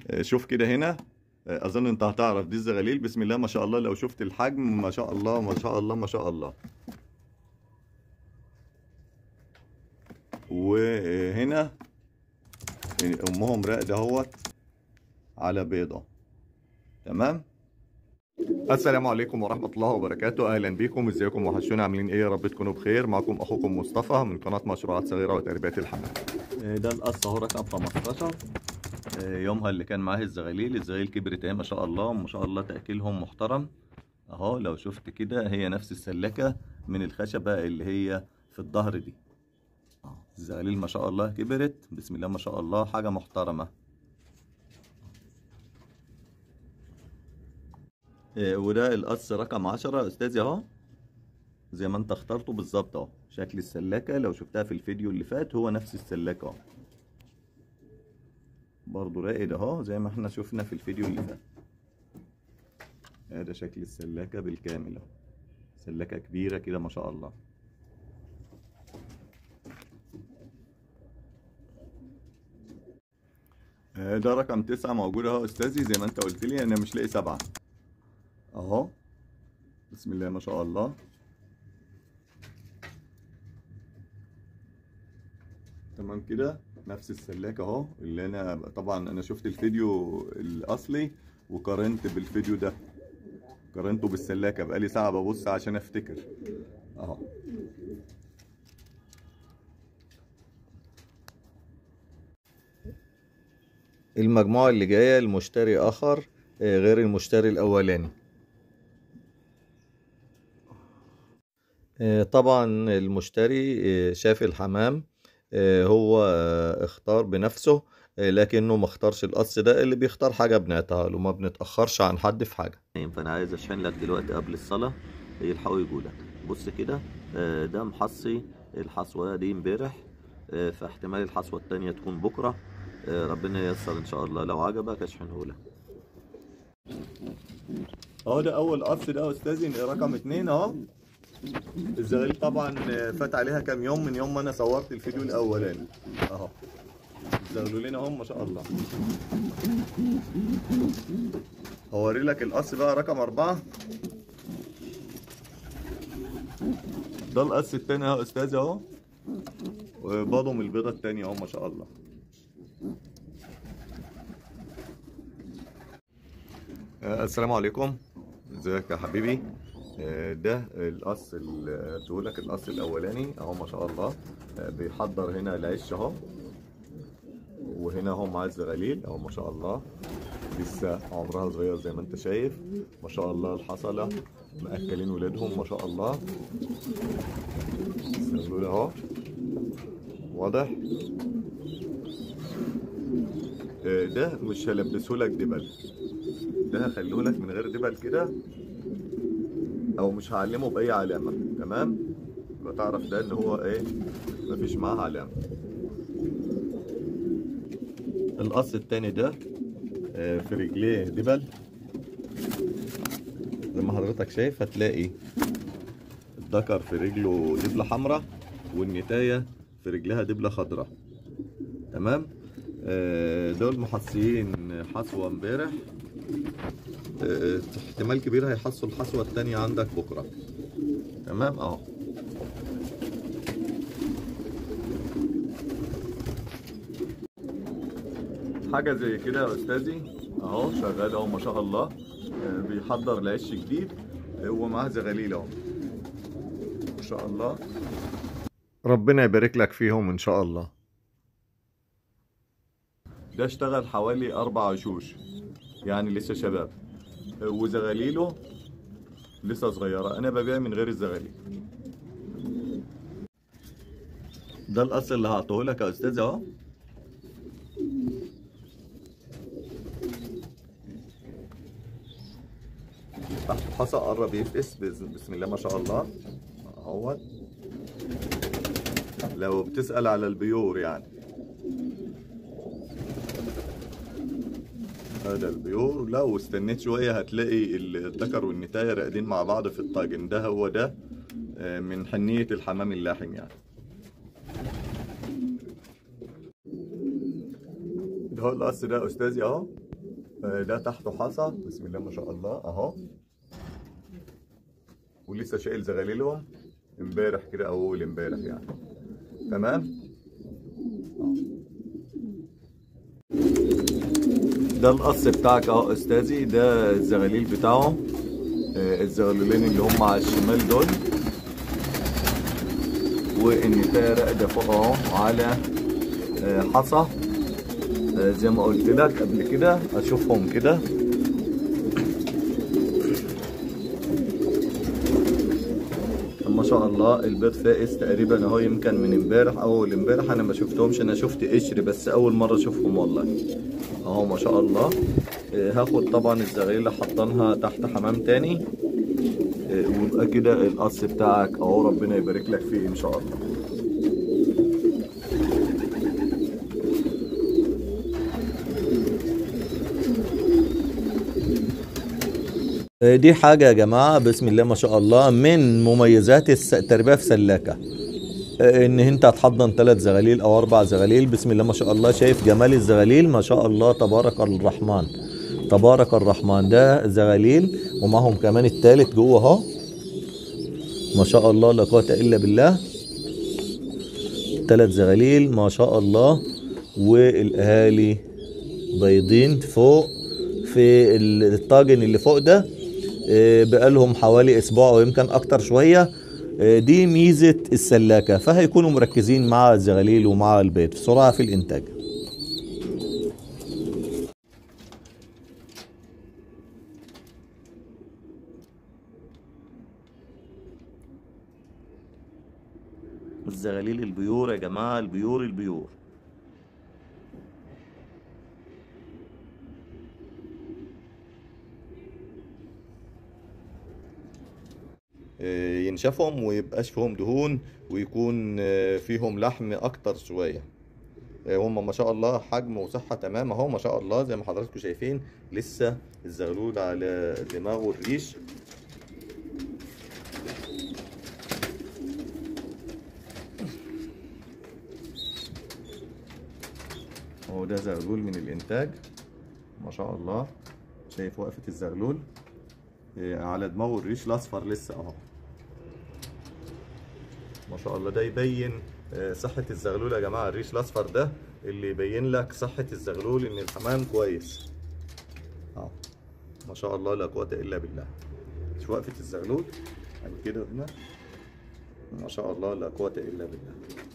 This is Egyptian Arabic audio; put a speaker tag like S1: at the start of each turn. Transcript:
S1: آه، شوف كده هنا آه، اظن انت هتعرف دي الزغاليل بسم الله ما شاء الله لو شفت الحجم ما شاء الله ما شاء الله ما شاء الله وهنا امهم راقده اهوت على بيضه تمام السلام عليكم ورحمة الله وبركاته أهلا بكم ازيكم وحشونا عاملين ايه يا رب تكونوا بخير معكم أخوكم مصطفى من قناة مشروعات صغيرة وتربية الحمام ده القص اهو رقم 15 آه، يومها اللي كان معاه الزغاليل الزغاليل كبرت اهي ما شاء الله ما شاء الله تأكيلهم محترم اهو لو شفت كده هي نفس السلكة من الخشبة اللي هي في الظهر دي آه، الزغاليل ما شاء الله كبرت بسم الله ما شاء الله حاجة محترمة آه، وده القص رقم عشرة يا استاذي اهو زي ما انت اخترته بالظبط اهو شكل السلاكة لو شفتها في الفيديو اللي فات هو نفس السلاكة اهو برضو راقد اهو زي ما احنا شفنا في الفيديو اللي فات هذا شكل السلاكة بالكامل اهو سلاكة كبيرة كده ما شاء الله آه، ده رقم تسعة موجود اهو استاذي زي ما انت قلت لي انا مش لاقي سبعة اهو بسم الله ما شاء الله تمام كده نفس السلاك اهو اللي انا طبعا انا شفت الفيديو الاصلي وقارنت بالفيديو ده قارنته بالسلاكه بقالي ساعه ببص عشان افتكر اهو المجموعه اللي جايه المشتري اخر آه، غير المشتري الاولاني آه، طبعا المشتري آه، شاف الحمام آه، هو آه، اختار بنفسه آه، لكنه ما اختارش القص ده اللي بيختار حاجة بنعتها له ما بنتأخرش عن حد في حاجة فأنا عايز أشحن لك دلوقتي قبل الصلاة يلحقوا يجولك بص كده آه، ده محصي الحصوة دي امبارح آه، فاحتمال الحصوة التانية تكون بكرة آه، ربنا ييسر إن شاء الله لو عجبك أشحنه لك اهو ده أول قص ده يا أستاذي رقم اتنين أهو الزغاليل طبعا فات عليها كام يوم من يوم ما انا صورت الفيديو الاولاني اهو الزغلولين اهم ما شاء الله هوري لك القص بقى رقم أربعة ده القص التاني اهو يا استاذ اهو وبضم البيضة التانية اهو ما شاء الله آه، السلام عليكم ازيك يا حبيبي آه، ده القص اللي لك القص الاولاني اهو ما شاء الله آه، بيحضر هنا العش اهو وهنا اهو معاه الزغاليل اهو ما شاء الله لسه عمرها صغير زي ما انت شايف ما شاء الله الحصلة مأكلين ولادهم ما شاء الله الزغلول اهو واضح آه، ده مش هلبسه لك دبل ده هخليه لك من غير دبل كده او مش هعلمه باي علامه تمام يبقى تعرف ده ان هو ايه مفيش معاه علامه القص التاني ده آه، في رجليه دبل زي ما حضرتك شايف هتلاقي الذكر في رجله دبلة حمراء والنتاية في رجلها دبلة خضراء تمام آه، دول محصيين حصوة امبارح آه، احتمال كبير هيحصوا الحصوة التانية عندك بكرة تمام اهو حاجة زي كده يا استاذي اهو شغال اهو ما شاء الله آه، بيحضر لعش جديد آه، ومعاه زغاليل اهو ما شاء الله ربنا يبارك لك فيهم ان شاء الله ده اشتغل حوالي اربع عشوش يعني لسه شباب وزغاليله لسه صغيرة أنا ببيع من غير الزغاليل ده القص اللي هعطيه لك يا أستاذ أهو تحت الحصى قرب يفقس بس- بسم الله ما شاء الله اهوت لو بتسأل على البيور يعني هذا البيور لو استنيت شوية هتلاقي الذكر والنتاية راقدين مع بعض في الطاجن ده هو ده آه، من حنية الحمام اللاحم يعني ده هو القص ده يا أستاذي أهو آه، ده تحته حصى بسم الله ما شاء الله اهو ولسه شايل زغاليلهم امبارح كده او اول امبارح يعني تمام ده القص بتاعك اهو استاذي ده الزغاليل بتاعه آه، الزغلولين اللي هم على الشمال دول والنتاية راقدة فوق اهو على آه، حصى آه، زي ما قلت لك قبل كده اشوفهم كده ما شاء الله البيض فائز تقريبا اهو يمكن من امبارح او اول امبارح انا ما شفتهمش انا شفت قشر بس اول مره اشوفهم والله اهو ما شاء الله آه، هاخد طبعا الزغاليل اللي حاطينها تحت حمام تاني آه، ويبقى كده القص بتاعك اهو ربنا يبارك لك فيه ان شاء الله دي حاجة يا جماعة بسم الله ما شاء الله من مميزات الس- التربية في سلاكة ان انت هتحضن ثلاث زغاليل او اربع زغاليل بسم الله ما شاء الله شايف جمال الزغاليل ما شاء الله تبارك الرحمن تبارك الرحمن ده زغاليل ومعهم كمان التالت جوه اهو ما شاء الله لا قوة الا بالله ثلاث زغاليل ما شاء الله والاهالي بيضين فوق في الطاجن اللي فوق ده آه، بقالهم حوالي اسبوع او يمكن اكتر شويه آه، دي ميزه السلاكه فهيكونوا مركزين مع الزغاليل ومع البيض سرعه في الانتاج الزغاليل البيور يا جماعه البيور البيور آه، ينشفهم ويبقاش فيهم دهون ويكون آه، فيهم لحم اكتر شويه آه، هم ما شاء الله حجم وصحه تمام اهو ما شاء الله زي ما حضراتكم شايفين لسه الزغلول على دماغه الريش هو ده زغلول من الانتاج ما شاء الله شايف وقفه الزغلول آه، على دماغه الريش الاصفر لسه اهو ما شاء الله ده يبين آه، صحة الزغلول يا جماعة الريش الأصفر ده اللي يبين لك صحة الزغلول إن الحمام كويس أهو ما شاء الله لا قوة إلا بالله شوف وقفة الزغلول يعني كده هنا ما شاء الله لا قوة إلا بالله